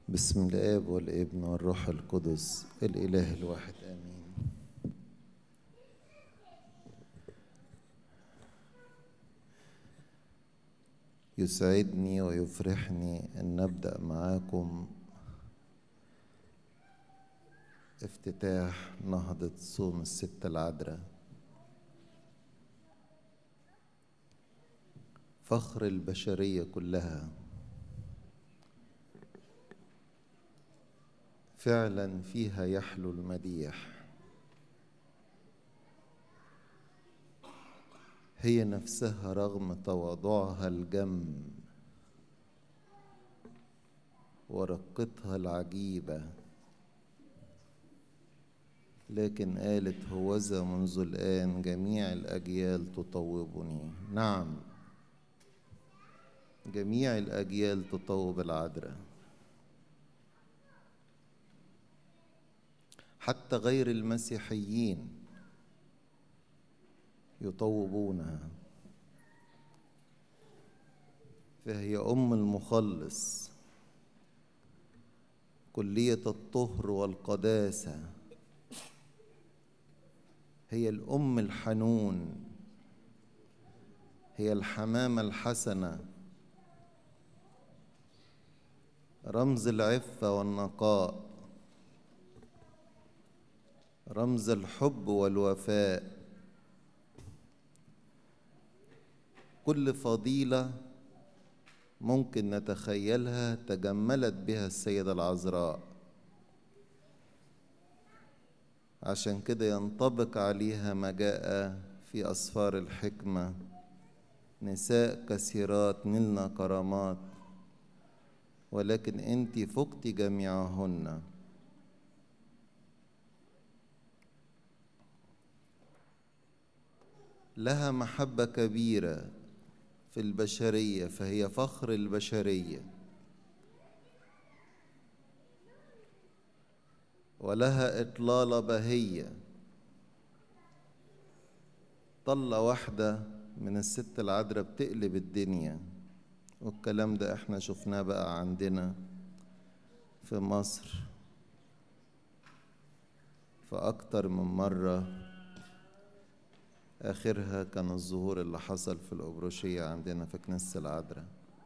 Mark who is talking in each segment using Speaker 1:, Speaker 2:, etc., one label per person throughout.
Speaker 1: بسم الآب والابن والروح القدس الإله الواحد آمين يسعدني ويفرحني أن نبدأ معاكم افتتاح نهضة صوم الست العذراء فخر البشرية كلها فعلا فيها يحلو المديح هي نفسها رغم تواضعها الجم ورقتها العجيبة لكن قالت هوذا منذ الآن جميع الأجيال تطوبني نعم جميع الأجيال تطوب العذراء حتى غير المسيحيين يطوبونها فهي ام المخلص كليه الطهر والقداسه هي الام الحنون هي الحمامه الحسنه رمز العفه والنقاء رمز الحب والوفاء كل فضيله ممكن نتخيلها تجملت بها السيده العذراء عشان كده ينطبق عليها ما جاء في اسفار الحكمه نساء كثيرات نلنا كرامات ولكن انت فقت جميعهن لها محبة كبيرة في البشرية فهي فخر البشرية ولها إطلالة بهية طلة واحدة من الست العذراء بتقلب الدنيا والكلام ده احنا شفناه بقى عندنا في مصر فأكتر من مرة آخرها كان الظهور اللي حصل في الأبروشية عندنا في كنيسة العذراء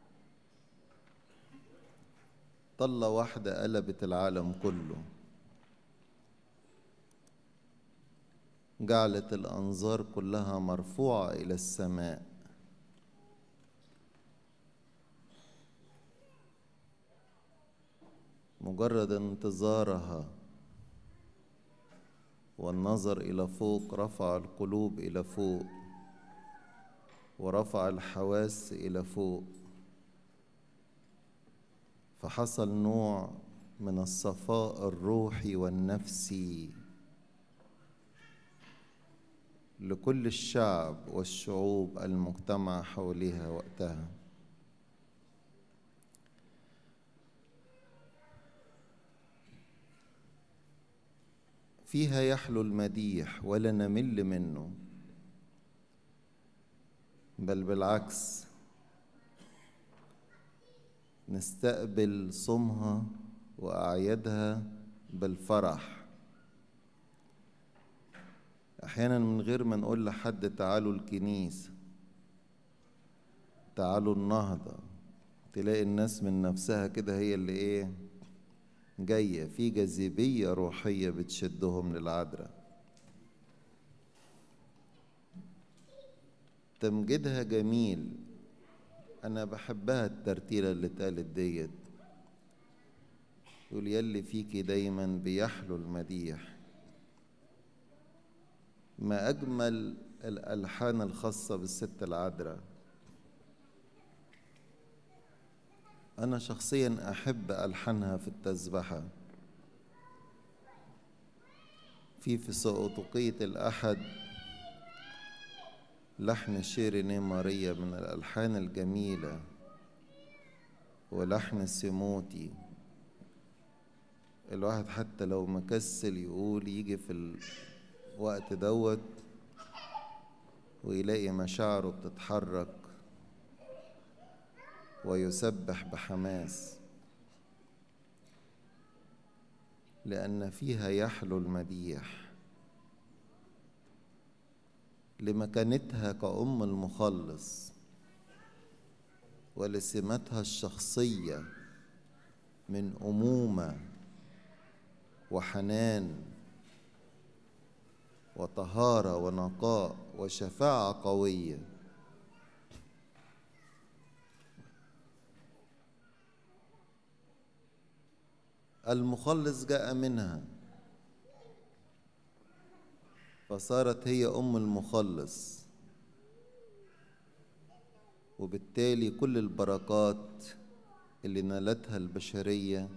Speaker 1: طلة واحدة قلبت العالم كله جعلت الأنظار كلها مرفوعة إلى السماء مجرد انتظارها والنظر إلى فوق رفع القلوب إلى فوق ورفع الحواس إلى فوق فحصل نوع من الصفاء الروحي والنفسي لكل الشعب والشعوب المجتمع حولها وقتها فيها يحلو المديح ولا نمل منه بل بالعكس نستقبل صومها واعيادها بالفرح احيانا من غير ما نقول لحد تعالوا الكنيسه تعالوا النهضه تلاقي الناس من نفسها كده هي اللي ايه جاية في جاذبية روحية بتشدهم للعذراء تمجيدها جميل أنا بحبها الترتيلة اللي اتقالت ديت يقول يلي فيكي دايما بيحلو المديح ما أجمل الألحان الخاصة بالست العذراء أنا شخصيا أحب ألحنها في التسبحة في في سقوطقية الأحد لحن شيريني ماريا من الألحان الجميلة ولحن سيموتي الواحد حتى لو مكسل يقول يجي في الوقت دوت ويلاقي مشاعره بتتحرك ويسبح بحماس لأن فيها يحلو المديح لمكانتها كأم المخلص ولسمتها الشخصية من أمومة وحنان وطهارة ونقاء وشفاعة قوية المخلص جاء منها فصارت هي أم المخلص وبالتالي كل البركات اللي نالتها البشرية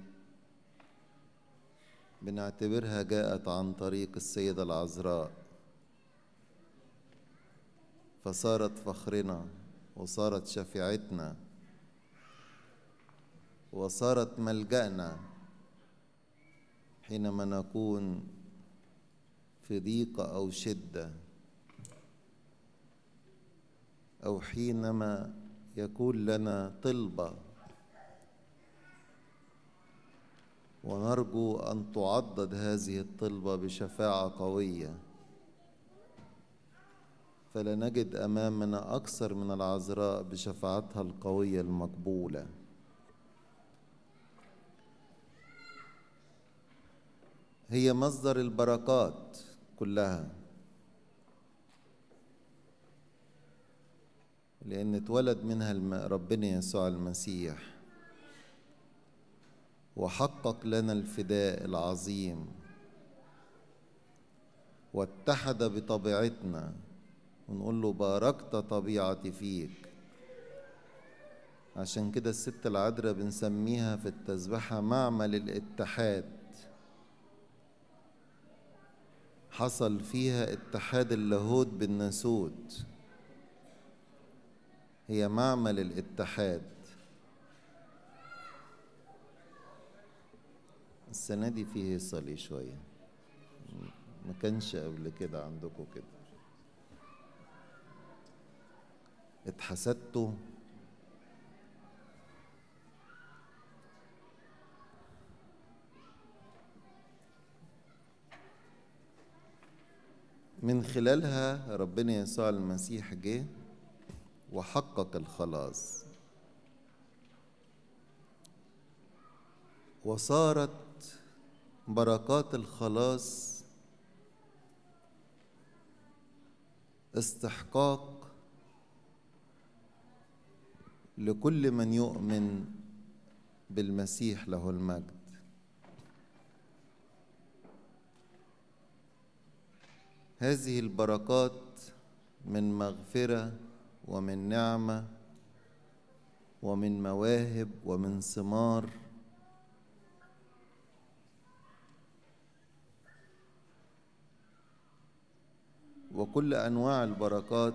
Speaker 1: بنعتبرها جاءت عن طريق السيدة العذراء فصارت فخرنا وصارت شفيعتنا وصارت ملجأنا حينما نكون في ضيق أو شدة أو حينما يكون لنا طلبة ونرجو أن تعضد هذه الطلبة بشفاعة قوية فلا نجد أمامنا أكثر من العذراء بشفاعتها القوية المقبولة هي مصدر البركات كلها لأن اتولد منها ربنا يسوع المسيح وحقق لنا الفداء العظيم واتحد بطبيعتنا ونقول له باركت طبيعتي فيك عشان كده الست العذراء بنسميها في التسبحة معمل الاتحاد حصل فيها اتحاد اللاهوت بالناسوت هي معمل الاتحاد السنة دي فيه هيصة شوية ما كانش قبل كده عندكم كده اتحسدتوا من خلالها ربنا يسوع المسيح جه وحقق الخلاص وصارت بركات الخلاص استحقاق لكل من يؤمن بالمسيح له المجد هذه البركات من مغفرة ومن نعمة ومن مواهب ومن ثمار وكل أنواع البركات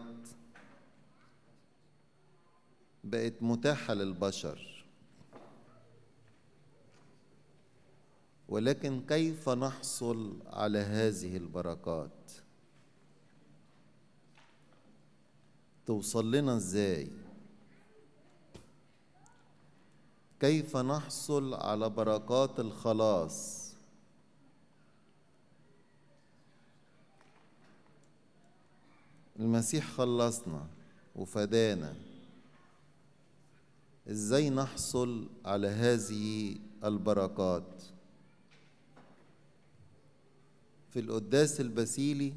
Speaker 1: بقت متاحة للبشر ولكن كيف نحصل على هذه البركات توصل لنا ازاي كيف نحصل على بركات الخلاص المسيح خلصنا وفدانا ازاي نحصل على هذه البركات في القداس البسيلي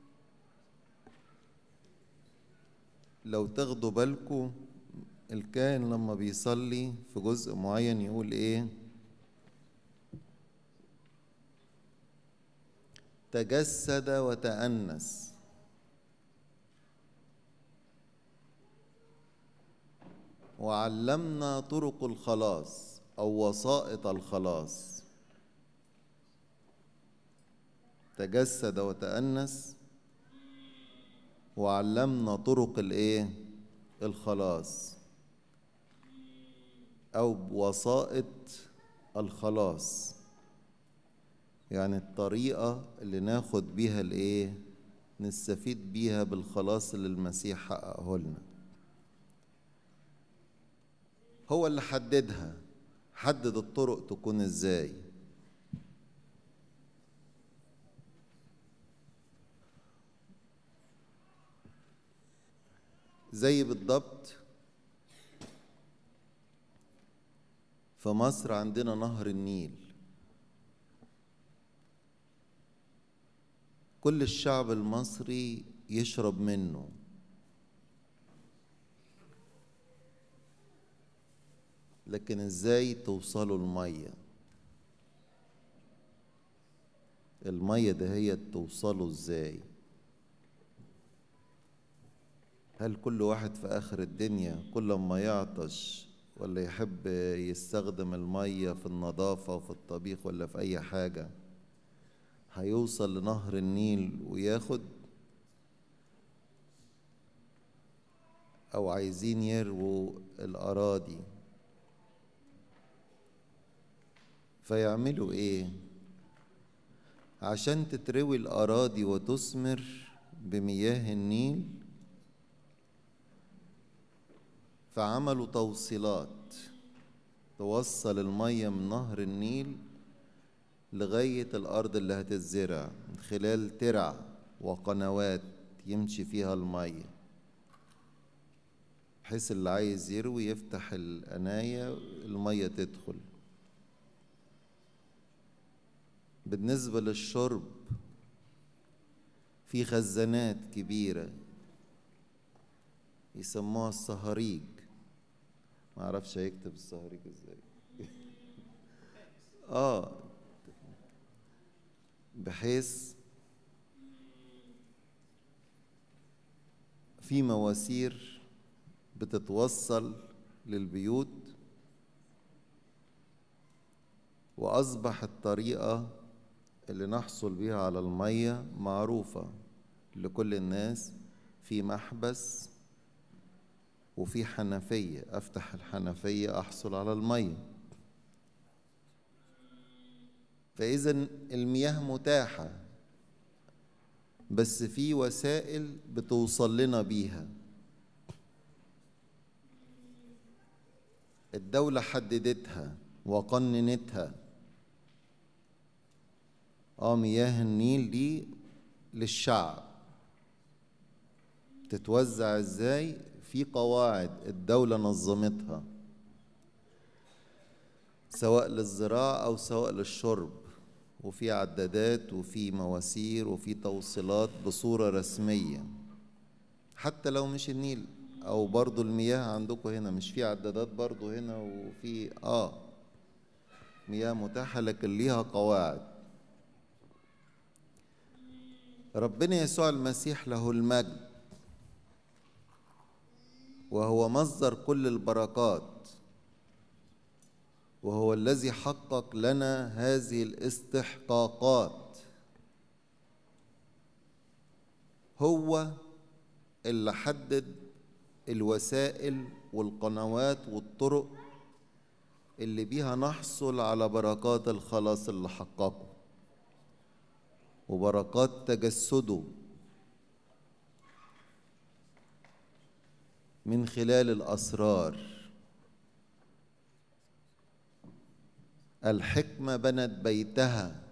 Speaker 1: لو تاخدوا بالكم الكاهن لما بيصلي في جزء معين يقول ايه تجسد وتأنس وعلمنا طرق الخلاص او وسائط الخلاص تجسد وتأنس وعلمنا طرق الايه الخلاص او وسائط الخلاص يعني الطريقة اللي ناخد بيها الايه نستفيد بيها بالخلاص اللي المسيح حققه لنا هو اللي حددها حدد الطرق تكون ازاي زي بالضبط في مصر عندنا نهر النيل كل الشعب المصري يشرب منه لكن ازاي توصلوا الميه الميه ده هي توصلوا ازاي هل كل واحد في اخر الدنيا كل ما يعطش ولا يحب يستخدم الميه في النظافه وفي الطبيخ ولا في اي حاجه هيوصل لنهر النيل وياخد او عايزين يرووا الاراضي فيعملوا ايه عشان تتروي الاراضي وتثمر بمياه النيل فعملوا توصيلات توصل الميه من نهر النيل لغايه الارض اللي هتتزرع من خلال ترع وقنوات يمشي فيها الميه بحيث اللي عايز يروي يفتح القنايه الميه تدخل بالنسبة للشرب في خزانات كبيرة يسموها الصهاريج ما اعرفش هيكتب الصهاريج ازاي اه بحيث في مواسير بتتوصل للبيوت واصبح الطريقه اللي نحصل بيها على المية معروفة لكل الناس في محبس وفي حنفية أفتح الحنفية أحصل على المية فإذا المياه متاحة بس في وسائل بتوصل لنا بيها الدولة حددتها وقننتها اه مياه النيل دي للشعب تتوزع ازاي في قواعد الدولة نظمتها سواء للزراعة أو سواء للشرب وفي عدادات وفي مواسير وفي توصيلات بصورة رسمية حتى لو مش النيل أو برضو المياه عندكم هنا مش في عدادات برضو هنا وفي آه مياه متاحة لكن ليها قواعد ربنا يسوع المسيح له المجد وهو مصدر كل البركات وهو الذي حقق لنا هذه الاستحقاقات هو اللي حدد الوسائل والقنوات والطرق اللي بيها نحصل على بركات الخلاص اللي حققه وبركات تجسده من خلال الاسرار الحكمه بنت بيتها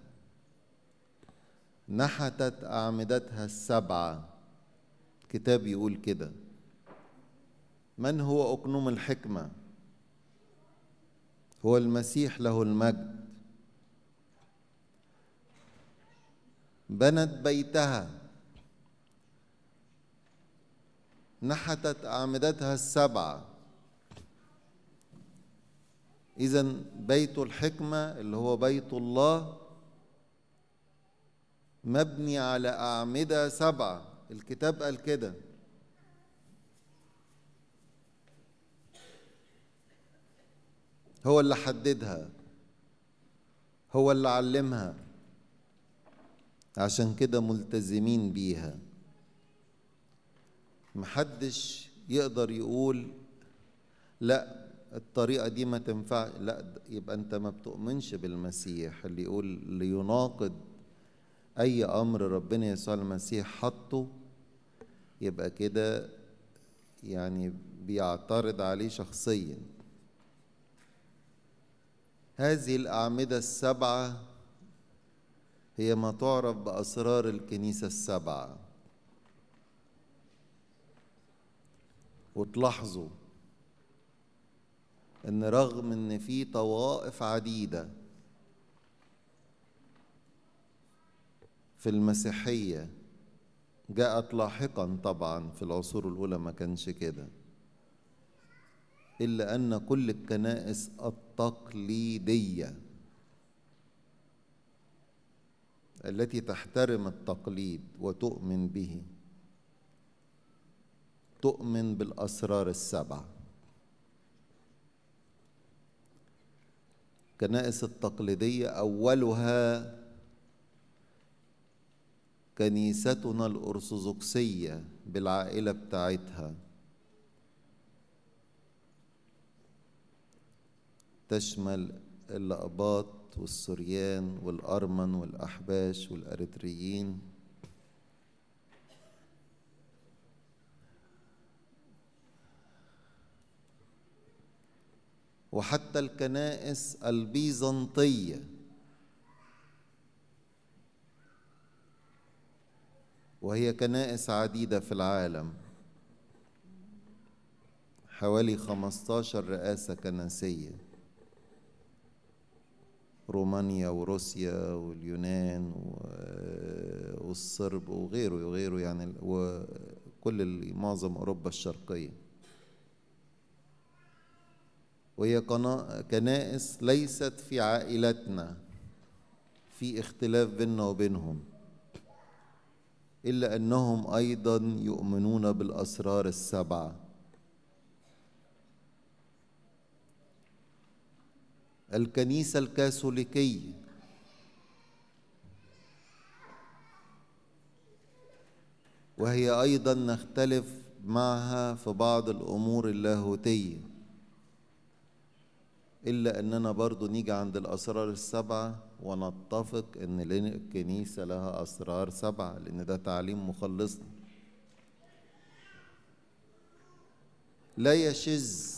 Speaker 1: نحتت اعمدتها السبعه كتاب يقول كده من هو اقنوم الحكمه هو المسيح له المجد بنت بيتها نحتت أعمدتها السبعة إذا بيت الحكمة اللي هو بيت الله مبني على أعمدة سبعة الكتاب قال كده هو اللي حددها هو اللي علمها عشان كده ملتزمين بيها محدش يقدر يقول لا الطريقة دي ما تنفع لا يبقى انت ما بتؤمنش بالمسيح اللي يقول ليناقض اي امر ربنا يسوع المسيح حطه يبقى كده يعني بيعترض عليه شخصيا هذه الأعمدة السبعة هي ما تعرف بأسرار الكنيسة السبعة وتلاحظوا ان رغم ان في طوائف عديده في المسيحيه جاءت لاحقا طبعا في العصور الاولى ما كانش كده الا ان كل الكنائس التقليديه التي تحترم التقليد وتؤمن به تؤمن بالاسرار السبعه الكنائس التقليديه اولها كنيستنا الارثوذكسيه بالعائله بتاعتها تشمل الأقباط والسوريان والأرمن والأحباش والأريتريين وحتى الكنائس البيزنطية وهي كنائس عديدة في العالم حوالي 15 رئاسة كنسية رومانيا وروسيا واليونان والصرب وغيره وغيره يعني وكل معظم أوروبا الشرقية وهي كنائس ليست في عائلتنا في اختلاف بيننا وبينهم إلا أنهم أيضا يؤمنون بالأسرار السبعة الكنيسة الكاثوليكية وهي أيضا نختلف معها في بعض الأمور اللاهوتية إلا أننا برضو نيجي عند الأسرار السبعة ونتفق أن الكنيسة لها أسرار سبعة لأن ده تعليم مخلصنا لا يشذ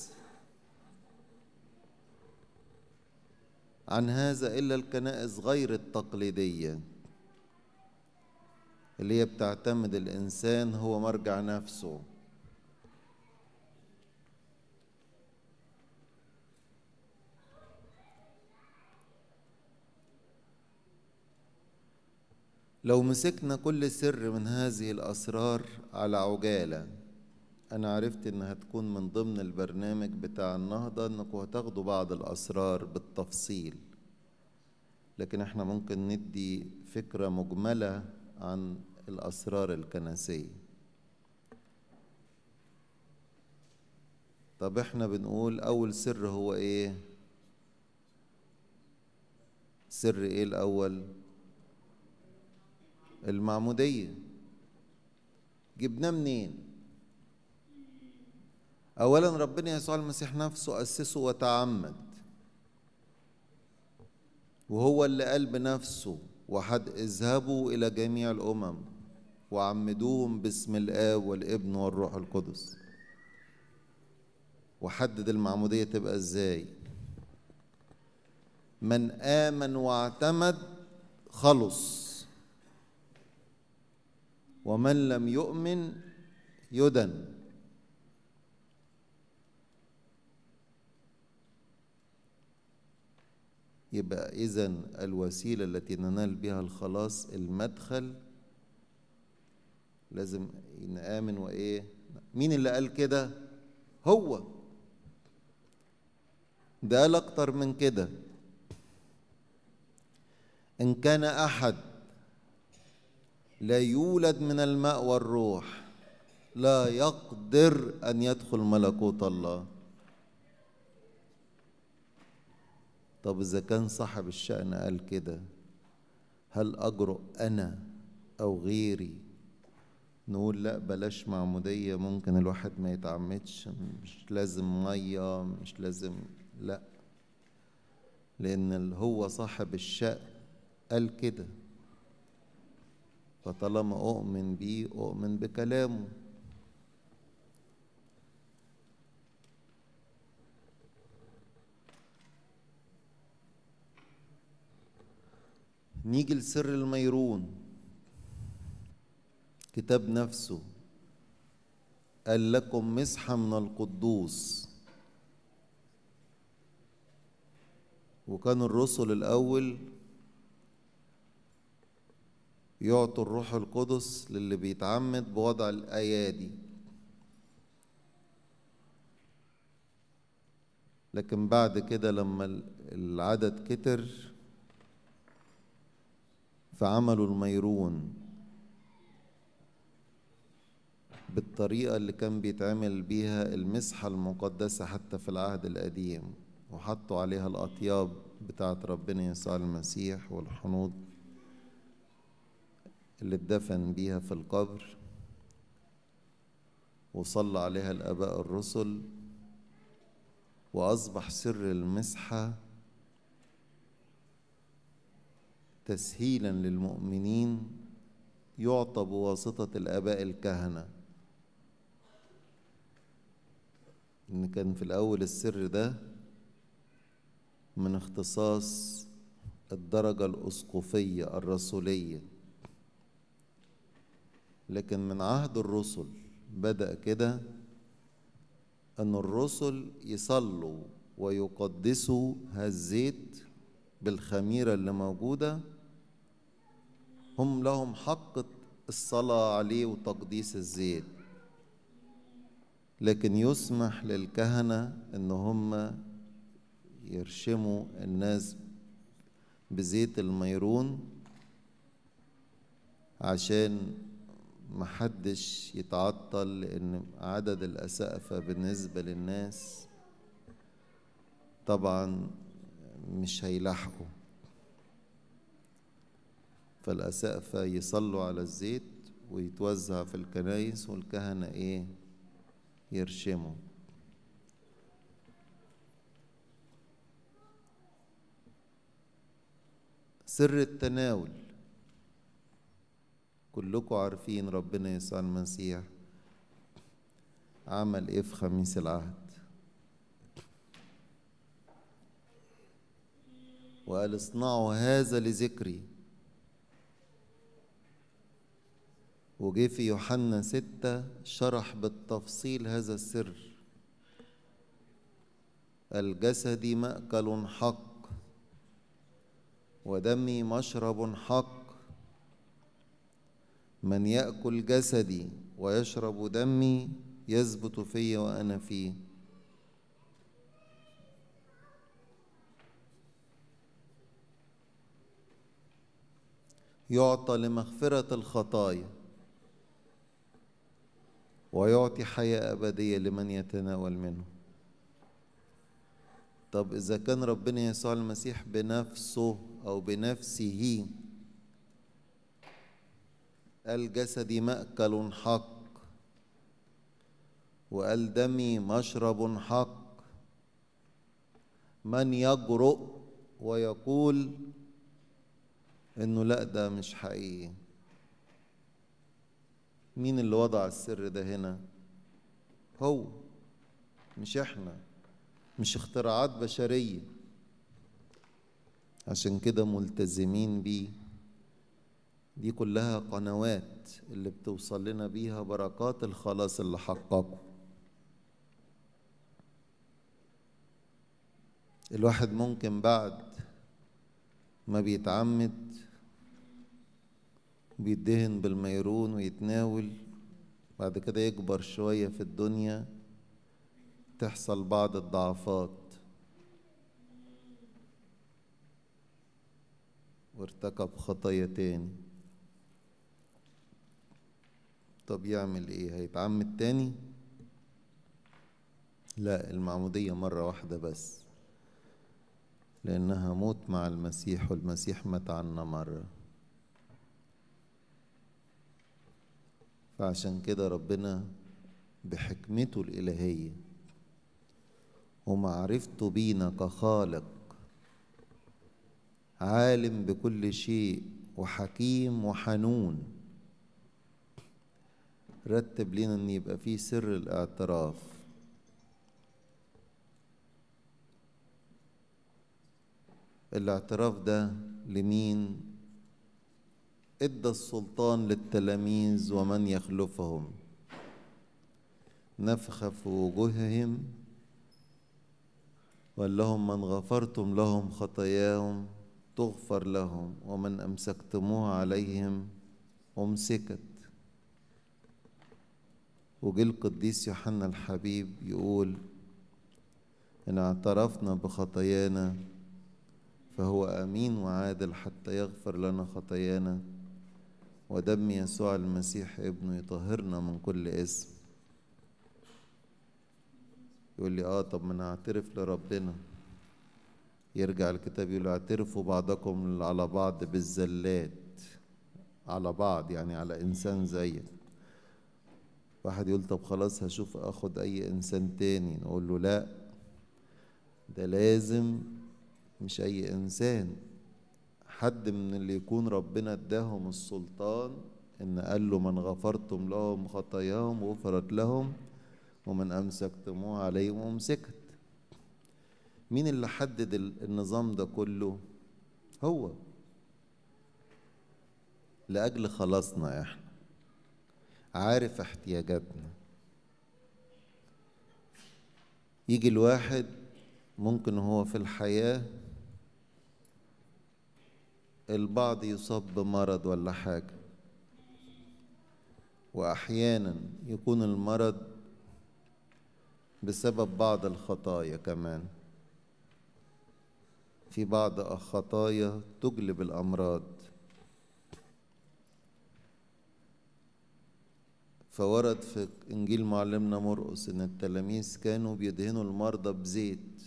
Speaker 1: عن هذا إلا الكنائس غير التقليدية اللي هي بتعتمد الإنسان هو مرجع نفسه لو مسكنا كل سر من هذه الأسرار على عجالة أنا عرفت إنها هتكون من ضمن البرنامج بتاع النهضة إنكم هتاخدوا بعض الأسرار بالتفصيل لكن إحنا ممكن ندي فكرة مجملة عن الأسرار الكنسية طب إحنا بنقول أول سر هو إيه؟ سر إيه الأول؟ المعمودية جبناه منين؟ أولا ربنا يسوع المسيح نفسه أسسه وتعمد وهو اللي قال بنفسه وحد اذهبوا إلى جميع الأمم وعمدوهم باسم الآب والابن والروح القدس وحدد المعمودية تبقى ازاي من آمن واعتمد خلص ومن لم يؤمن يدن يبقى إذا الوسيلة التي ننال بها الخلاص المدخل لازم نآمن وإيه مين اللي قال كده هو ده قال أكتر من كده إن كان أحد لا يولد من الماء والروح لا يقدر أن يدخل ملكوت الله طب إذا كان صاحب الشأن قال كده هل أجرؤ أنا أو غيري نقول لا بلاش معمودية ممكن الواحد ما يتعمدش مش لازم مية مش لازم لا لأن هو صاحب الشأن قال كده فطالما أؤمن بيه أؤمن بكلامه نيجي لسر الميرون كتاب نفسه قال لكم مسحة من القدوس وكان الرسل الأول يعطوا الروح القدس للي بيتعمد بوضع الأيادي لكن بعد كده لما العدد كتر فعملوا الميرون بالطريقة اللي كان بيتعمل بيها المسحة المقدسة حتى في العهد القديم وحطوا عليها الأطياب بتاعت ربنا يسوع المسيح والحنوط اللي اتدفن بيها في القبر وصلى عليها الآباء الرسل وأصبح سر المسحة تسهيلا للمؤمنين يعطى بواسطة الآباء الكهنة إن كان في الأول السر ده من اختصاص الدرجة الأسقفية الرسولية لكن من عهد الرسل بدأ كده أن الرسل يصلوا ويقدسوا هالزيت بالخميرة اللي موجودة هم لهم حق الصلاة عليه وتقديس الزيت لكن يسمح للكهنة ان هم يرشموا الناس بزيت الميرون عشان محدش يتعطل لان عدد الاسقفة بالنسبة للناس طبعا مش هيلاحقوا فالأسقفة يصلوا على الزيت ويتوزع في الكنايس والكهنة ايه يرشموا سر التناول كلكم عارفين ربنا يسوع المسيح عمل ايه في خميس العهد وقال اصنعوا هذا لذكري وجه في يوحنا ستة شرح بالتفصيل هذا السر الجسد مأكل حق ودمي مشرب حق من يأكل جسدي ويشرب دمي يثبت في وأنا فيه يعطى لمغفرة الخطايا ويعطي حياة أبدية لمن يتناول منه طب إذا كان ربنا يسوع المسيح بنفسه أو بنفسه قال جسدي مأكل حق وقال دمي مشرب حق من يجرؤ ويقول انه لا ده مش حقيقي مين اللي وضع السر ده هنا هو مش احنا مش اختراعات بشريه عشان كده ملتزمين بيه دي كلها قنوات اللي بتوصل لنا بيها بركات الخلاص اللي حققه الواحد ممكن بعد ما بيتعمد بيدهن بالميرون ويتناول بعد كده يكبر شوية في الدنيا تحصل بعض الضعفات وارتكب خطايا تاني طب يعمل ايه هيتعمد تاني لا المعمودية مرة واحدة بس لأنها موت مع المسيح والمسيح مات عنا مرة فعشان كده ربنا بحكمته الإلهية ومعرفته بينا كخالق عالم بكل شيء وحكيم وحنون رتب لنا ان يبقى فيه سر الاعتراف الاعتراف ده لمين ادى السلطان للتلاميذ ومن يخلفهم نفخ في وجوههم وقال لهم من غفرتم لهم خطاياهم تغفر لهم ومن أمسكتموها عليهم أمسكت وجه القديس يوحنا الحبيب يقول إن اعترفنا بخطايانا فهو أمين وعادل حتى يغفر لنا خطايانا ودم يسوع المسيح ابنه يطهرنا من كل اسم يقول لي اه طب ما انا اعترف لربنا يرجع الكتاب يقول اعترفوا بعضكم على بعض بالزلات على بعض يعني على انسان زيك واحد يقول طب خلاص هشوف اخد اي انسان تاني نقول له لا ده لازم مش اي انسان حد من اللي يكون ربنا اداهم السلطان ان قال له من غفرتم لهم خطاياهم غفرت لهم ومن امسكتموه عليهم امسكت مين اللي حدد النظام ده كله هو لاجل خلاصنا احنا عارف احتياجاتنا يجي الواحد ممكن هو في الحياه البعض يصاب بمرض ولا حاجة وأحيانا يكون المرض بسبب بعض الخطايا كمان في بعض الخطايا تجلب الأمراض فورد في إنجيل معلمنا مرقس إن التلاميذ كانوا بيدهنوا المرضى بزيت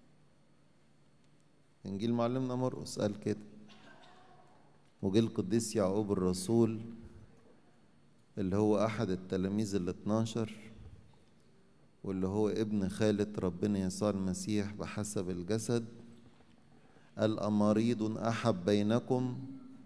Speaker 1: إنجيل معلمنا مرقس قال كده وجه القديس يعقوب الرسول اللي هو أحد التلاميذ ال 12 واللي هو ابن خالة ربنا يسوع المسيح بحسب الجسد قال أمريض أحب بينكم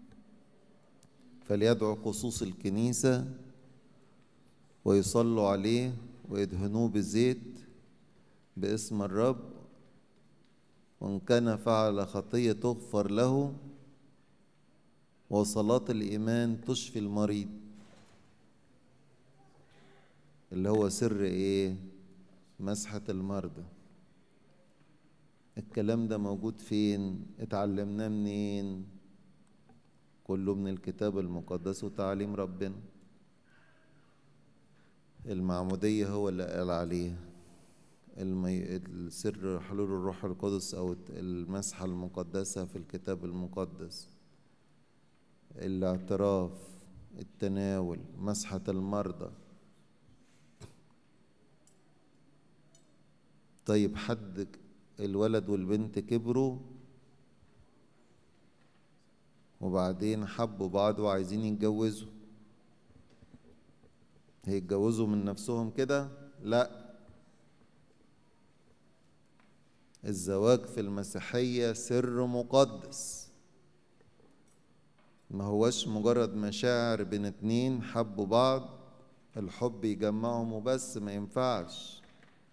Speaker 1: فليدعو قصوص الكنيسة ويصلوا عليه ويدهنوه بزيت باسم الرب وإن كان فعل خطية تغفر له وصلاة الإيمان تشفي المريض اللي هو سر إيه؟ مسحة المرضى الكلام ده موجود فين؟ اتعلمناه منين؟ كله من الكتاب المقدس وتعليم ربنا المعمودية هو اللي قال عليه المي... السر حلول الروح القدس أو المسحة المقدسة في الكتاب المقدس الاعتراف التناول مسحة المرضى طيب حد الولد والبنت كبروا وبعدين حبوا بعض وعايزين يتجوزوا هيتجوزوا من نفسهم كده لا الزواج في المسيحية سر مقدس ما هوش مجرد مشاعر بين اتنين حبوا بعض الحب يجمعهم وبس ما ينفعش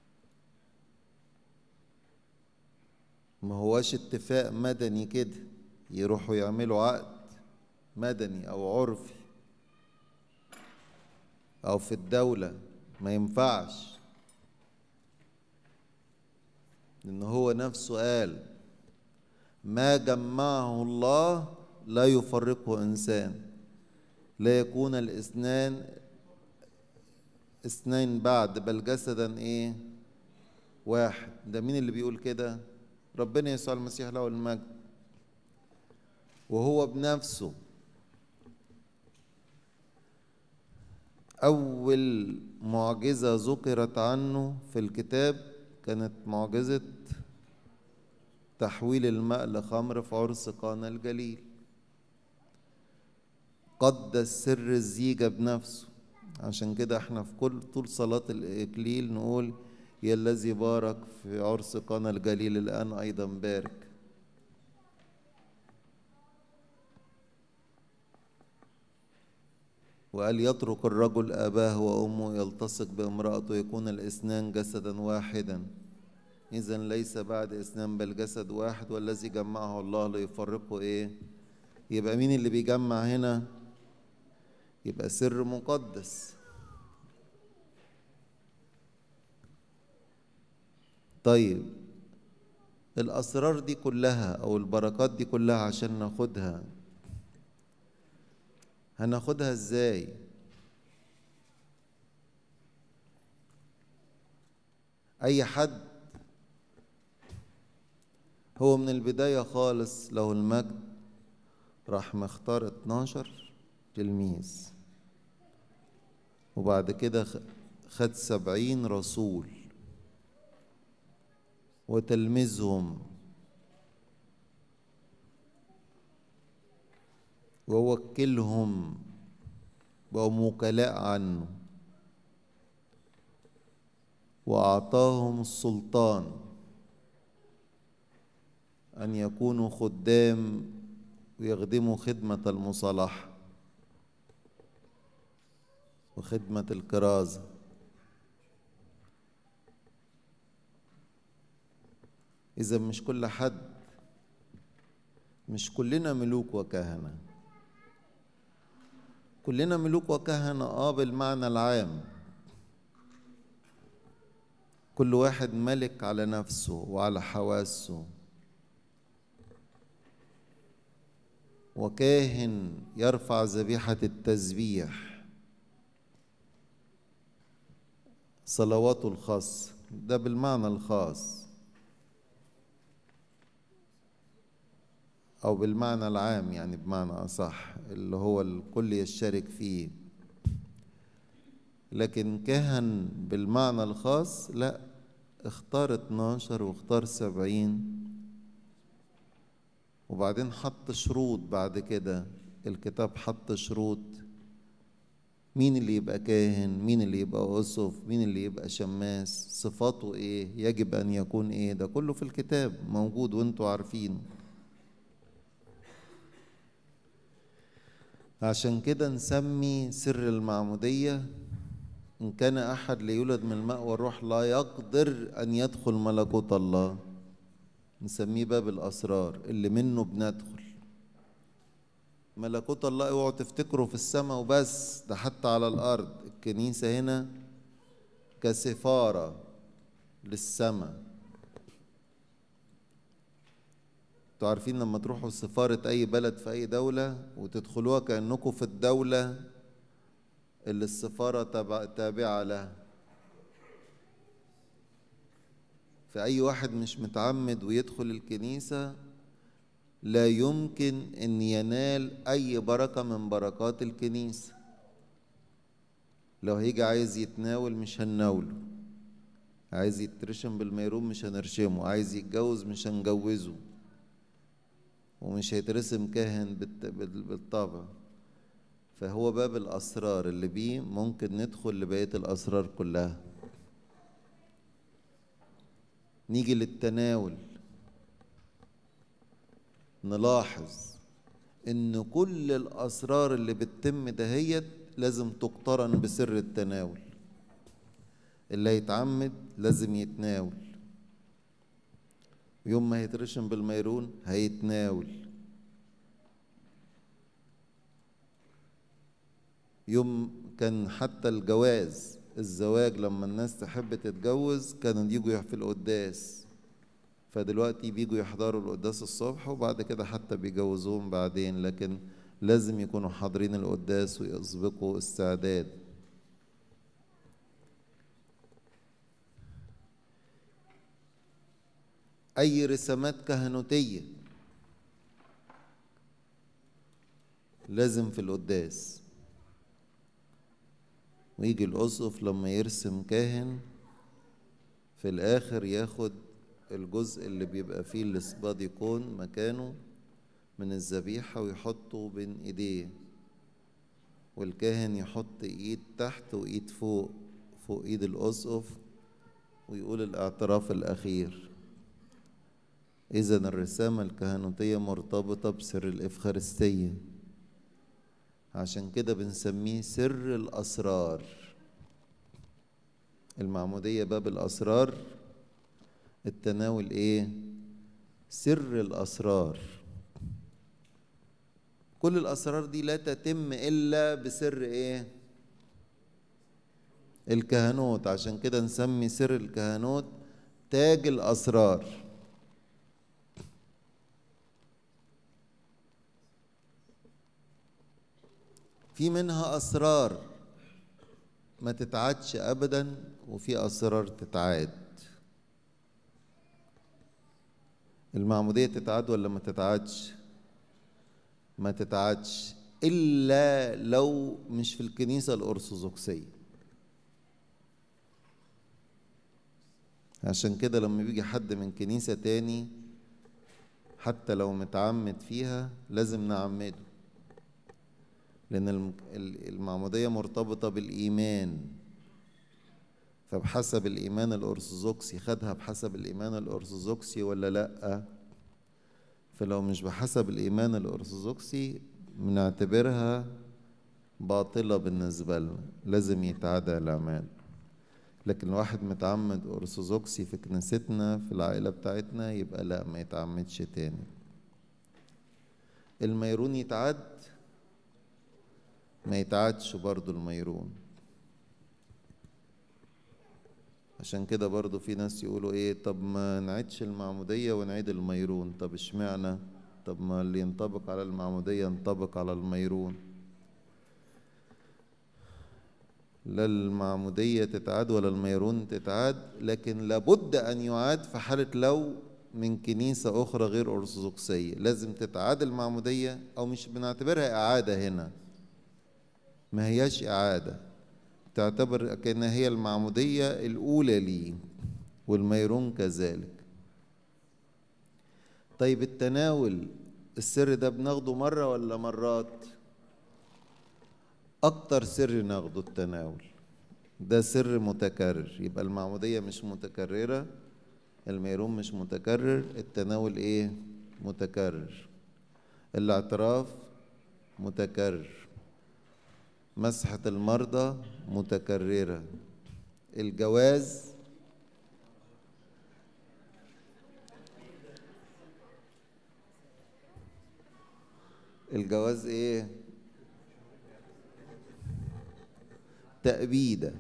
Speaker 1: ما هوش اتفاق مدني كده يروحوا يعملوا عقد مدني او عرفي او في الدولة ما ينفعش لان هو نفسه قال ما جمعه الله لا يفرقه انسان لا يكون الاثنان اثنين بعد بل جسدا ايه واحد ده مين اللي بيقول كده ربنا يسوع المسيح له المجد وهو بنفسه أول معجزة ذكرت عنه في الكتاب كانت معجزة تحويل الماء لخمر في عرس قانا الجليل قدس سر الزيجة بنفسه عشان كده احنا في كل طول صلاة الإكليل نقول يا الذي بارك في عرس قانا الجليل الآن أيضا بارك وقال يترك الرجل أباه وأمه يلتصق بامرأته يكون الاثنان جسدا واحدا إذا ليس بعد اثنان بل جسد واحد والذي جمعه الله ليفرقه إيه يبقى مين اللي بيجمع هنا يبقى سر مقدس طيب الأسرار دي كلها أو البركات دي كلها عشان ناخدها هناخدها ازاي أي حد هو من البداية خالص له المجد راح مختار 12 تلميذ وبعد كده خد سبعين رسول وتلمذهم ووكلهم بقوا وكلاء عنه وأعطاهم السلطان أن يكونوا خدام ويخدموا خدمة المصالحة وخدمة الكرازة إذا مش كل حد مش كلنا ملوك وكهنة كلنا ملوك وكهنة آه بالمعنى العام كل واحد ملك على نفسه وعلى حواسه وكاهن يرفع ذبيحة التسبيح صلواته الخاصة ده بالمعنى الخاص أو بالمعنى العام يعني بمعنى أصح اللي هو الكل يشترك فيه لكن كهن بالمعنى الخاص لا اختار 12 واختار سبعين وبعدين حط شروط بعد كده الكتاب حط شروط مين اللي يبقى كاهن مين اللي يبقى أسف مين اللي يبقى شماس صفاته ايه يجب ان يكون ايه ده كله في الكتاب موجود وانتوا عارفين عشان كده نسمي سر المعمودية إن كان أحد ليولد من الماء والروح لا يقدر أن يدخل ملكوت الله نسميه باب الأسرار اللي منه بندخل ملكوت الله اوعوا تفتكروا في السماء وبس ده حتى على الأرض الكنيسة هنا كسفارة للسماء انتوا عارفين لما تروحوا سفارة أي بلد في أي دولة وتدخلوها كأنكم في الدولة اللي السفارة تابعة لها فأي واحد مش متعمد ويدخل الكنيسة لا يمكن أن ينال أي بركة من بركات الكنيسة لو هيجي عايز يتناول مش هنناوله عايز يترشم بالميرون مش هنرشمه عايز يتجوز مش هنجوزه ومش هيترسم كاهن بالطبع فهو باب الأسرار اللي بيه ممكن ندخل لبقية الأسرار كلها نيجي للتناول نلاحظ ان كل الاسرار اللي بتتم دهيت لازم تقترن بسر التناول اللي هيتعمد لازم يتناول يوم ما هيترشم بالميرون هيتناول يوم كان حتى الجواز الزواج لما الناس تحب تتجوز كانوا يجوا في القداس فدلوقتي بيجوا يحضروا القداس الصبح وبعد كده حتى بيجوزوهم بعدين لكن لازم يكونوا حاضرين القداس ويسبقوا استعداد أي رسامات كهنوتية لازم في القداس ويجي الأسقف لما يرسم كاهن في الآخر ياخد الجزء اللي بيبقى فيه الإسباد يكون مكانه من الذبيحة ويحطه بين إيديه والكاهن يحط إيد تحت وإيد فوق فوق إيد الأسقف ويقول الاعتراف الأخير إذا الرسامة الكهنوتية مرتبطة بسر الإفخارستية عشان كده بنسميه سر الأسرار المعمودية باب الأسرار التناول إيه؟ سر الأسرار كل الأسرار دي لا تتم إلا بسر إيه؟ الكهنوت عشان كده نسمي سر الكهنوت تاج الأسرار في منها أسرار ما تتعادش أبدا وفي أسرار تتعاد المعمودية تتعاد ولا ما تتعادش ما تتعادش إلا لو مش في الكنيسة الأرثوذكسية عشان كده لما بيجي حد من كنيسة تاني حتى لو متعمد فيها لازم نعمده لأن المعمودية مرتبطة بالإيمان فبحسب الإيمان الأرثوذكسي خدها بحسب الإيمان الأرثوذكسي ولا لأ فلو مش بحسب الإيمان الأرثوذكسي بنعتبرها باطلة بالنسبة لنا لازم يتعادى الأعمال لكن واحد متعمد أرثوذكسي في كنيستنا في العائلة بتاعتنا يبقى لا ما يتعمدش تاني الميرون يتعد ما يتعادش برضو الميرون عشان كده برضو في ناس يقولوا ايه طب ما نعيدش المعمودية ونعيد الميرون طب اشمعنى طب ما اللي ينطبق على المعمودية ينطبق على الميرون لا المعمودية تتعاد ولا الميرون تتعاد لكن لابد أن يعاد في حالة لو من كنيسة أخرى غير أرثوذكسية لازم تتعاد المعمودية أو مش بنعتبرها إعادة هنا ما هياش إعادة تعتبر كأنها هي المعمودية الأولى لي والميرون كذلك طيب التناول السر ده بناخده مرة ولا مرات أكتر سر ناخده التناول ده سر متكرر يبقى المعمودية مش متكررة الميرون مش متكرر التناول ايه متكرر الاعتراف متكرر مسحة المرضى متكررة الجواز الجواز ايه تأبيدة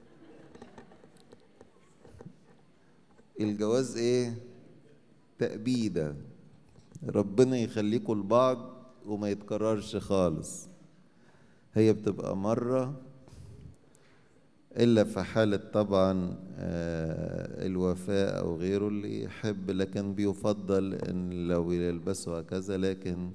Speaker 1: الجواز ايه تأبيدة ربنا يخليكم لبعض وما يتكررش خالص هي بتبقى مرة إلا في حالة طبعا الوفاء أو غيره اللي يحب لكن بيفضل إن لو يلبسوا هكذا لكن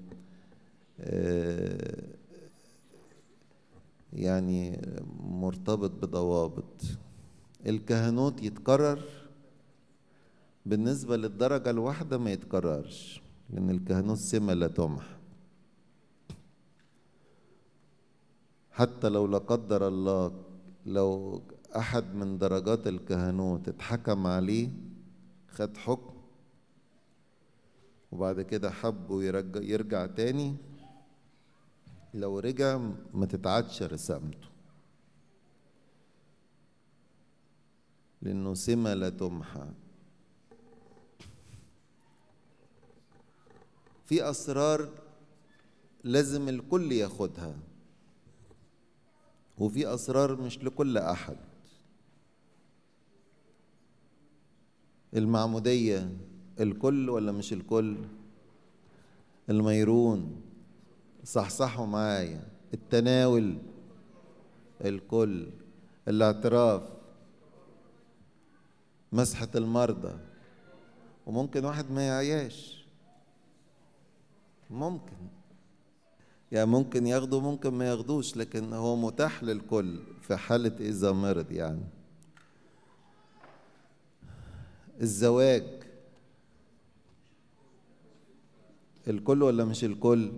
Speaker 1: يعني مرتبط بضوابط الكهنوت يتكرر بالنسبة للدرجة الواحدة ما يتكررش لأن الكهنوت سمة لا تمح حتى لو لا قدر الله لو أحد من درجات الكهنوت اتحكم عليه خد حكم وبعد كده حب ويرجع يرجع تاني لو رجع ما تتعادش رسامته لأنه سمة لا تمحى في أسرار لازم الكل ياخدها وفي أسرار مش لكل أحد المعمودية الكل ولا مش الكل الميرون صحصحوا معايا التناول الكل الاعتراف مسحة المرضى وممكن واحد ما يعياش ممكن يعني ممكن ياخده ممكن ما ياخدوش لكن هو متاح للكل في حالة إذا مرض يعني الزواج الكل ولا مش الكل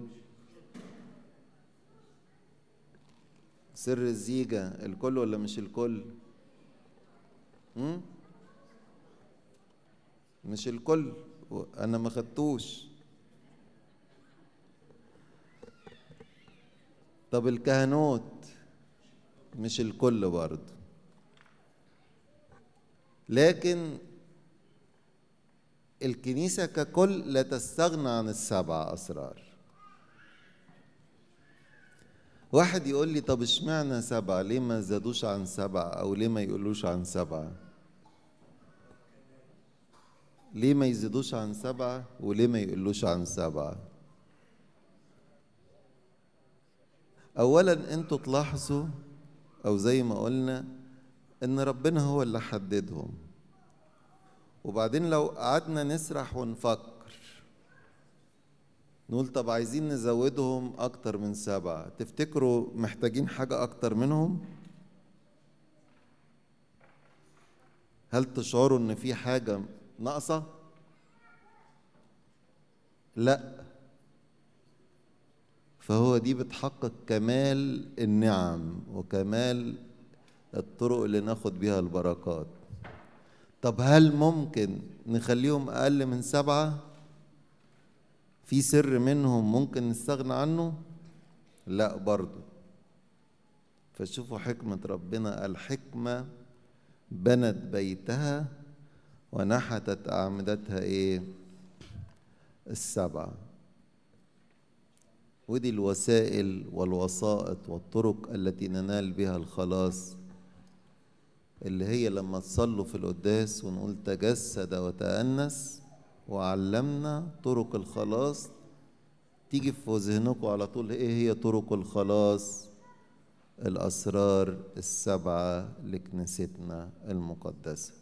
Speaker 1: سر الزيجة الكل ولا مش الكل م? مش الكل أنا ما خدتوش طب الكهنوت مش الكل برضه لكن الكنيسة ككل لا تستغنى عن السبع أسرار واحد يقول لي طب اشمعنى سبعة ليه ما زادوش عن سبعة أو ليه ما يقولوش عن سبعة ليه ما يزيدوش عن سبعة وليه ما يقلوش عن سبعة أولا أنتوا تلاحظوا أو زي ما قلنا إن ربنا هو اللي حددهم وبعدين لو قعدنا نسرح ونفكر نقول طب عايزين نزودهم أكتر من سبعة تفتكروا محتاجين حاجة أكتر منهم؟ هل تشعروا إن في حاجة ناقصة؟ لا فهو دي بتحقق كمال النعم وكمال الطرق اللي ناخد بيها البركات طب هل ممكن نخليهم أقل من سبعة؟ في سر منهم ممكن نستغنى عنه؟ لا برضو فشوفوا حكمة ربنا الحكمة بنت بيتها ونحتت أعمدتها إيه؟ السبعة ودي الوسائل والوسائط والطرق التي ننال بها الخلاص اللي هي لما تصلوا في القداس ونقول تجسد وتأنس وعلمنا طرق الخلاص تيجي في ذهنكم على طول ايه هي طرق الخلاص الأسرار السبعة لكنيستنا المقدسة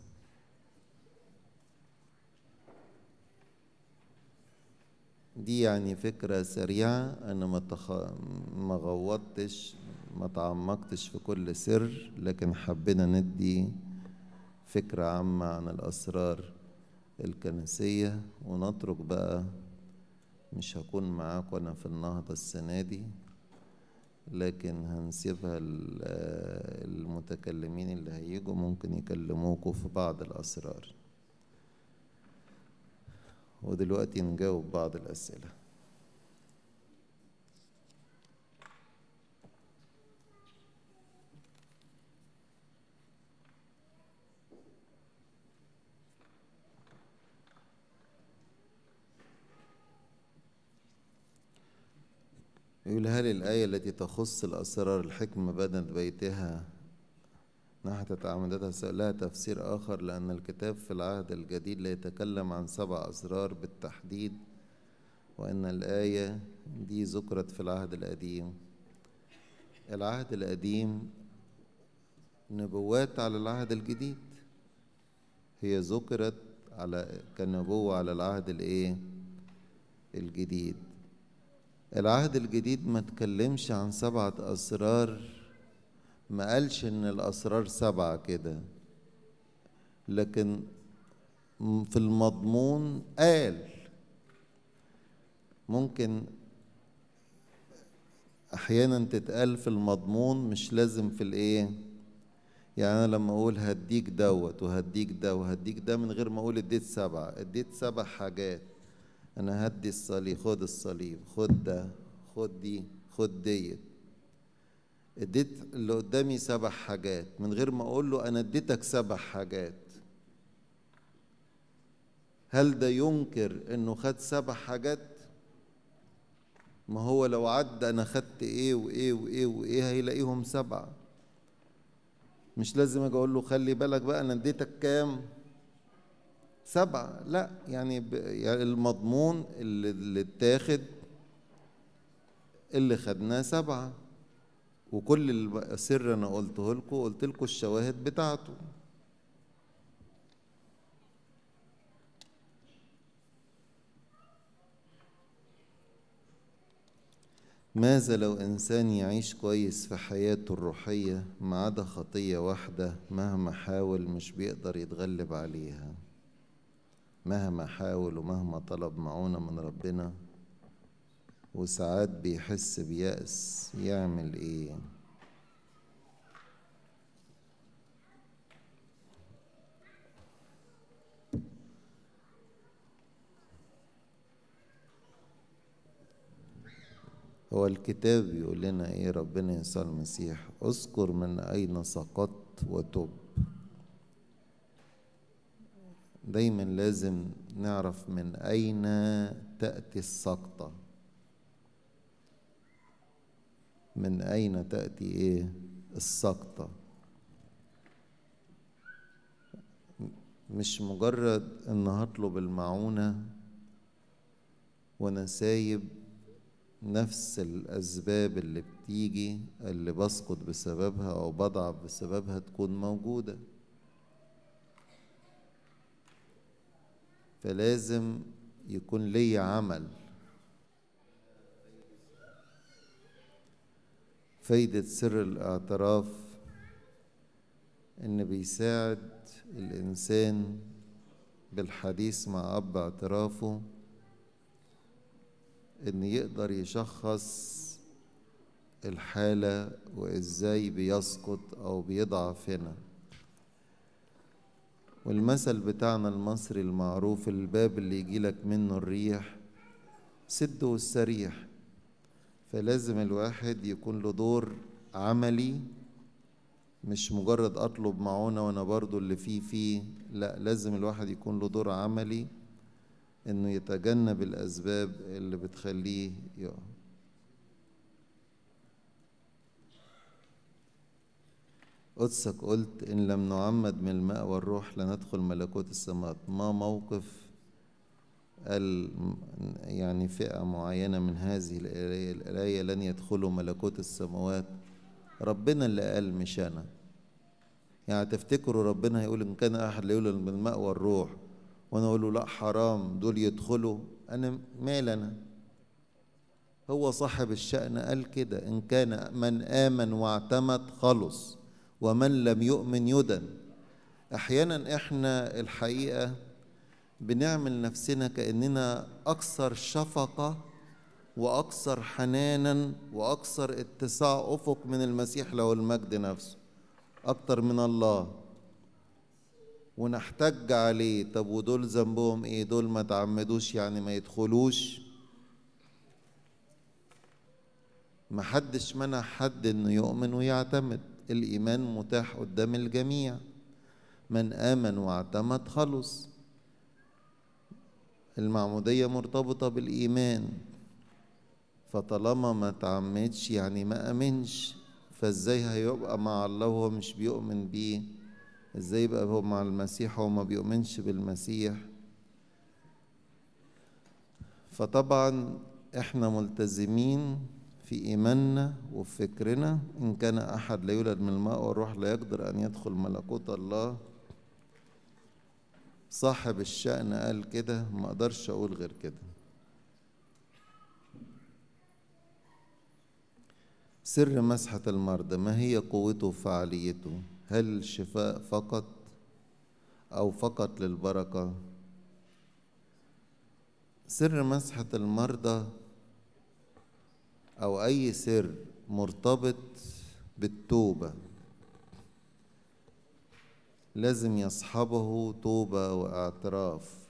Speaker 1: دي يعني فكرة سريعة أنا ما تخ... ما غوضتش ما تعمقتش في كل سر لكن حبينا ندي فكرة عامة عن الأسرار الكنسية ونترك بقى مش هكون معاكم أنا في النهضة السنة دي لكن هنسيبها المتكلمين اللي هيجوا ممكن يكلموكوا في بعض الأسرار ودلوقتي نجاوب بعض الأسئلة يقول هل الآية التي تخص الأسرار الحكمة بدنت بيتها نحتت أعمدتها لها تفسير آخر لأن الكتاب في العهد الجديد لا يتكلم عن سبع أسرار بالتحديد وأن الآية دي ذكرت في العهد القديم العهد القديم نبوات على العهد الجديد هي ذكرت على كنبوة على العهد الإيه الجديد العهد الجديد ما تكلمش عن سبعة أسرار ما قالش إن الأسرار سبعة كده لكن في المضمون قال ممكن أحيانا تتقال في المضمون مش لازم في الإيه يعني أنا لما أقول هديك دوت وهديك ده وهديك ده من غير ما أقول اديت سبعة اديت سبع حاجات انا هدي الصليب خد الصليب خد ده خد دي خد ديت اديت اللي قدامي سبع حاجات من غير ما اقول له انا اديتك سبع حاجات هل ده ينكر انه خد سبع حاجات ما هو لو عدى انا خدت ايه وايه وايه وايه هيلاقيهم سبعه مش لازم اجي اقول له خلي بالك بقى انا اديتك كام سبعة لا يعني, ب... يعني المضمون اللي, اللي اتاخد اللي خدناه سبعة وكل السر انا قلته لكم قلت لكم الشواهد بتاعته ماذا لو إنسان يعيش كويس في حياته الروحية ما عدا خطية واحدة مهما حاول مش بيقدر يتغلب عليها مهما حاول ومهما طلب معونة من ربنا وساعات بيحس بيأس يعمل ايه هو الكتاب بيقول لنا ايه ربنا يسوع المسيح اذكر من اين سقطت وتب دايما لازم نعرف من أين تأتي السقطة من أين تأتي إيه السقطة مش مجرد ان هطلب المعونة وانا سايب نفس الاسباب اللي بتيجي اللي بسقط بسببها او بضعف بسببها تكون موجودة فلازم يكون لي عمل فايدة سر الاعتراف إن بيساعد الإنسان بالحديث مع أب اعترافه إن يقدر يشخص الحالة وإزاي بيسقط أو بيضعف هنا والمثل بتاعنا المصري المعروف الباب اللي يجيلك منه الريح سده والسريح فلازم الواحد يكون له دور عملي مش مجرد اطلب معونة وانا برضو اللي فيه فيه لا لازم الواحد يكون له دور عملي انه يتجنب الاسباب اللي بتخليه يقع قدسك قلت ان لم نعمد من الماء والروح لندخل ملكوت السماوات ما موقف قال يعني فئة معينة من هذه الآية, الآية لن يدخلوا ملكوت السماوات ربنا اللي قال مش أنا يعني تفتكروا ربنا هيقول إن كان أحد لا يولد من الماء والروح وأنا أقول له لا حرام دول يدخلوا أنا مال أنا هو صاحب الشأن قال كده إن كان من آمن واعتمد خلص ومن لم يؤمن يدن أحيانا إحنا الحقيقة بنعمل نفسنا كأننا أكثر شفقة وأكثر حنانا وأكثر اتساع أفق من المسيح له المجد نفسه أكتر من الله ونحتج عليه طب ودول ذنبهم ايه دول ما تعمدوش يعني ما يدخلوش محدش منع حد انه يؤمن ويعتمد الايمان متاح قدام الجميع من امن واعتمد خلص المعمودية مرتبطة بالإيمان فطالما ما تعمدش يعني ما أمنش فازاي هيبقى مع الله وهو مش بيؤمن بيه ازاي يبقى هو مع المسيح وهو ما بيؤمنش بالمسيح فطبعا احنا ملتزمين في إيماننا وفي فكرنا إن كان أحد لا يولد من الماء والروح لا يقدر أن يدخل ملكوت الله صاحب الشأن قال كده ما اقدرش اقول غير كده سر مسحة المرضى ما هي قوته وفعاليته هل الشفاء فقط أو فقط للبركة سر مسحة المرضى أو أي سر مرتبط بالتوبة لازم يصحبه توبة واعتراف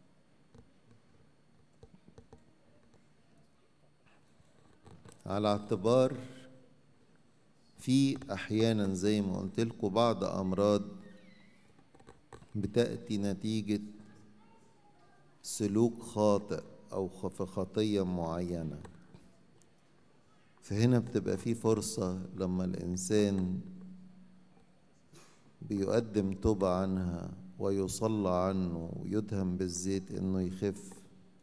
Speaker 1: على اعتبار في احيانا زي ما قلت لكم بعض امراض بتاتي نتيجه سلوك خاطئ او في خطيه معينه فهنا بتبقى في فرصه لما الانسان بيقدم توبة عنها ويصلى عنه ويدهم بالزيت انه يخف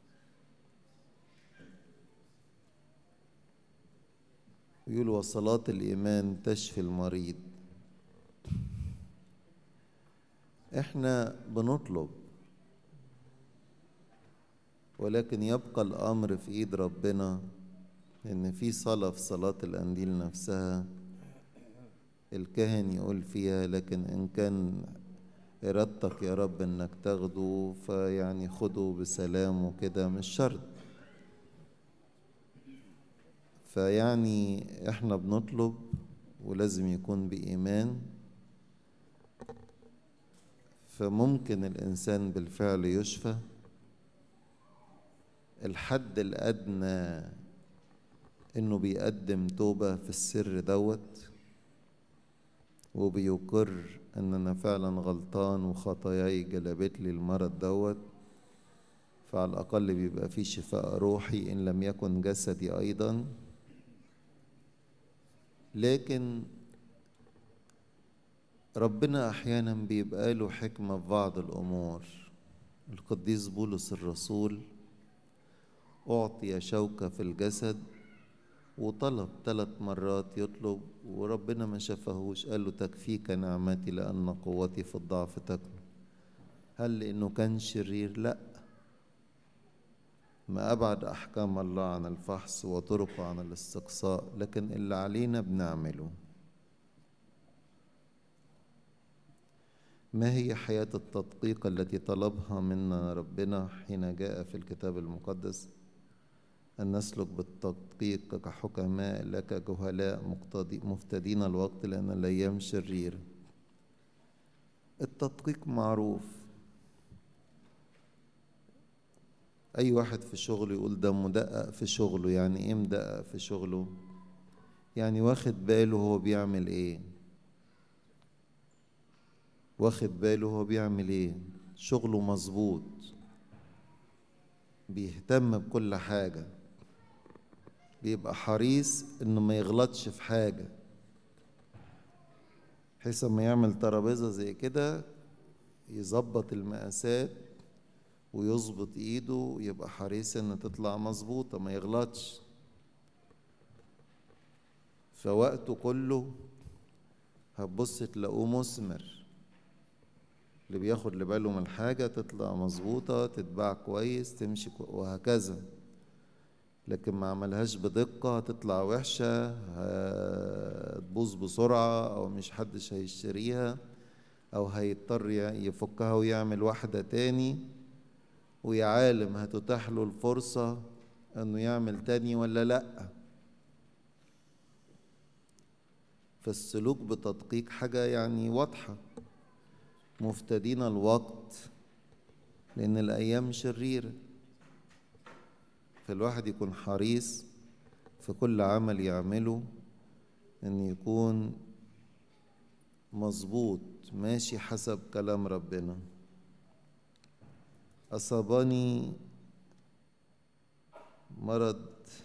Speaker 1: يقول وصلاة الإيمان تشفي المريض احنا بنطلب ولكن يبقى الأمر في إيد ربنا إن في صلاة في صلاة الأنديل نفسها الكاهن يقول فيها لكن إن كان إرادتك يا رب إنك تاخده فيعني خده بسلام وكده مش شرط فيعني إحنا بنطلب ولازم يكون بإيمان فممكن الإنسان بالفعل يشفى الحد الأدنى إنه بيقدم توبة في السر دوت وبيقر ان انا فعلا غلطان وخطاياي جلبت لي المرض دوت فعلى الاقل بيبقى في شفاء روحي ان لم يكن جسدي ايضا لكن ربنا أحيانا بيبقى له حكمة في بعض الأمور القديس بولس الرسول أعطي شوكة في الجسد وطلب ثلاث مرات يطلب وربنا ما شافهوش قال له تكفيك نعمتي لأن قوتي في الضعف تكمن هل لأنه كان شرير؟ لأ ما أبعد أحكام الله عن الفحص وطرقه عن الاستقصاء لكن اللي علينا بنعمله ما هي حياة التدقيق التي طلبها منا ربنا حين جاء في الكتاب المقدس أن نسلك بالتدقيق كحكماء لا كجهلاء مفتدين الوقت لأن الأيام شريرة التدقيق معروف أي واحد في شغله يقول ده مدقق في شغله يعني إيه مدقق في شغله يعني واخد باله هو بيعمل إيه واخد باله هو بيعمل إيه شغله مظبوط بيهتم بكل حاجة بيبقى حريص إنه ما يغلطش في حاجة بحيث ما يعمل ترابيزة زي كده يظبط المقاسات ويظبط ايده ويبقى حريص ان تطلع مظبوطه ما يغلطش فوقته كله هتبص تلاقوه مثمر اللي بياخد باله من حاجة تطلع مظبوطة تتباع كويس تمشي كو... وهكذا لكن ما عملهاش بدقة هتطلع وحشة هتبوظ بسرعة أو مش حدش هيشتريها أو هيضطر يفكها ويعمل واحدة تاني ويا عالم هتتاح له الفرصة انه يعمل تاني ولا لا فالسلوك بتدقيق حاجة يعني واضحة مفتدين الوقت لأن الأيام شريرة فالواحد يكون حريص في كل عمل يعمله أن يكون مظبوط ماشي حسب كلام ربنا أصابني مرض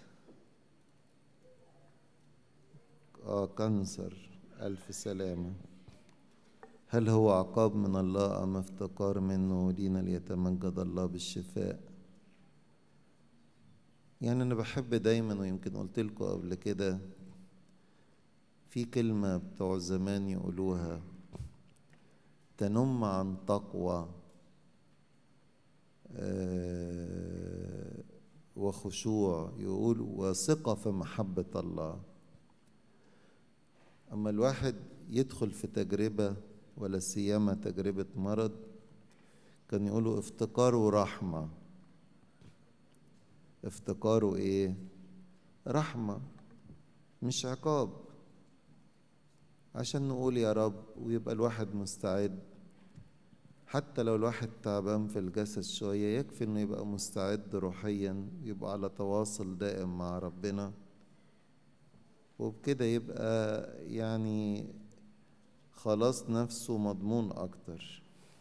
Speaker 1: آه كانسر ألف سلامة هل هو عقاب من الله أم افتقار منه لينا ليتمجد الله بالشفاء يعني أنا بحب دايما ويمكن قلت لكم قبل كده في كلمة بتوع زمان يقولوها تنم عن تقوى وخشوع يقول وثقة في محبة الله أما الواحد يدخل في تجربة ولا سيما تجربة مرض كان يقولوا افتقار ورحمة افتقاره ايه رحمة مش عقاب عشان نقول يا رب ويبقى الواحد مستعد حتى لو الواحد تعبان في الجسد شوية يكفي انه يبقى مستعد روحيا يبقى على تواصل دائم مع ربنا وبكده يبقى يعني خلاص نفسه مضمون اكتر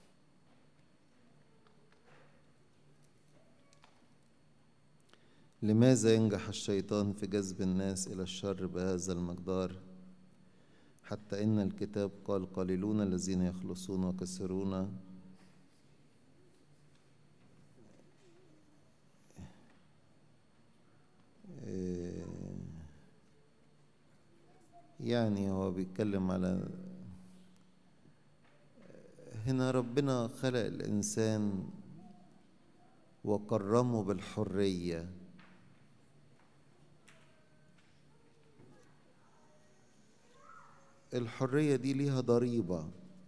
Speaker 1: لماذا ينجح الشيطان في جذب الناس الى الشر بهذا المقدار حتى ان الكتاب قال قليلون الذين يخلصون وكثيرون يعني هو بيتكلم على هنا ربنا خلق الإنسان وكرمه بالحرية الحرية دي ليها ضريبة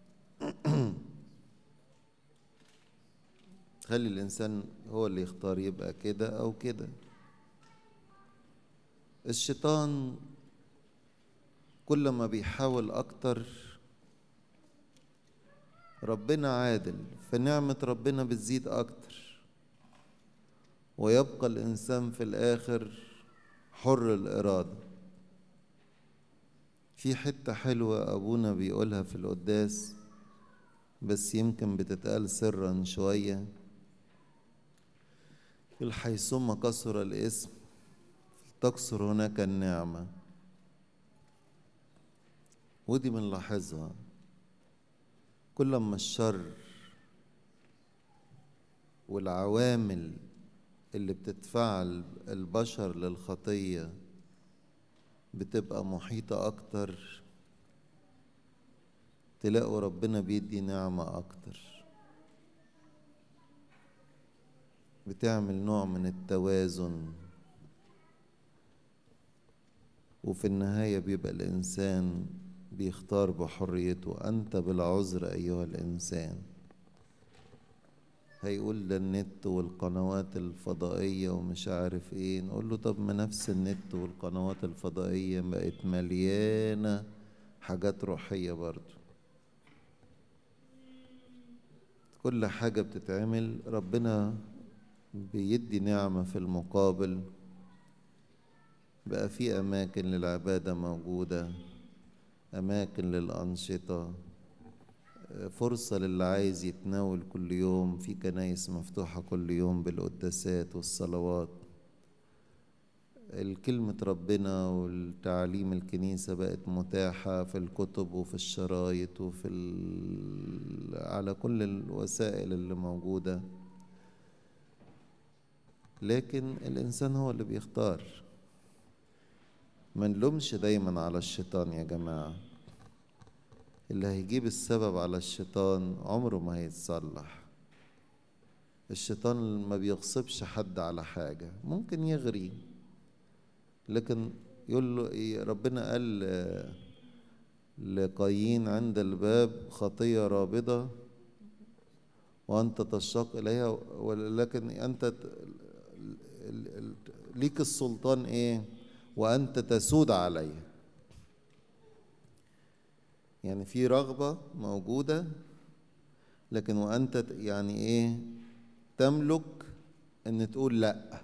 Speaker 1: خلي الإنسان هو اللي يختار يبقى كده أو كده الشيطان كل ما بيحاول أكتر ربنا عادل فنعمة ربنا بتزيد أكتر ويبقى الإنسان في الآخر حر الإرادة في حتة حلوة أبونا بيقولها في القداس بس يمكن بتتقال سرا شوية يقول حيثما كسر الاسم تكسر هناك النعمة ودي بنلاحظها كل ما الشر والعوامل اللي بتدفع البشر للخطية بتبقى محيطة أكتر تلاقوا ربنا بيدي نعمة أكتر بتعمل نوع من التوازن وفي النهاية بيبقى الإنسان بيختار بحريته أنت بالعذر أيها الإنسان هيقول ده النت والقنوات الفضائية ومش عارف ايه نقول له طب ما نفس النت والقنوات الفضائية بقت مليانة حاجات روحية برضو كل حاجة بتتعمل ربنا بيدي نعمة في المقابل بقى في أماكن للعبادة موجودة أماكن للأنشطة فرصة للي عايز يتناول كل يوم في كنايس مفتوحة كل يوم بالقداسات والصلوات الكلمة ربنا والتعليم الكنيسة بقت متاحة في الكتب وفي الشرايط وفي على كل الوسائل اللي موجودة لكن الإنسان هو اللي بيختار ما نلومش دايما على الشيطان يا جماعه اللي هيجيب السبب على الشيطان عمره ما هيتصلح الشيطان ما بيغصبش حد على حاجة ممكن يغري لكن يقول له ربنا قال لقايين عند الباب خطية رابضة وأنت تشتاق إليها ولكن أنت ليك السلطان إيه وأنت تسود عليها يعني في رغبة موجودة لكن وأنت يعني إيه تملك إن تقول لأ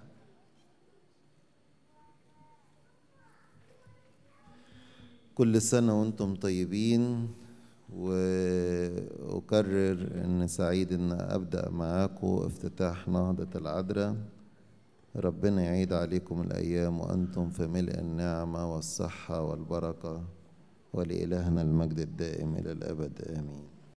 Speaker 1: كل سنة وأنتم طيبين وأكرر إن سعيد إن أبدأ معاكم افتتاح نهضة العذراء ربنا يعيد عليكم الأيام وأنتم في ملء النعمة والصحة والبركة ولإلهنا المجد الدائم إلى الأبد آمين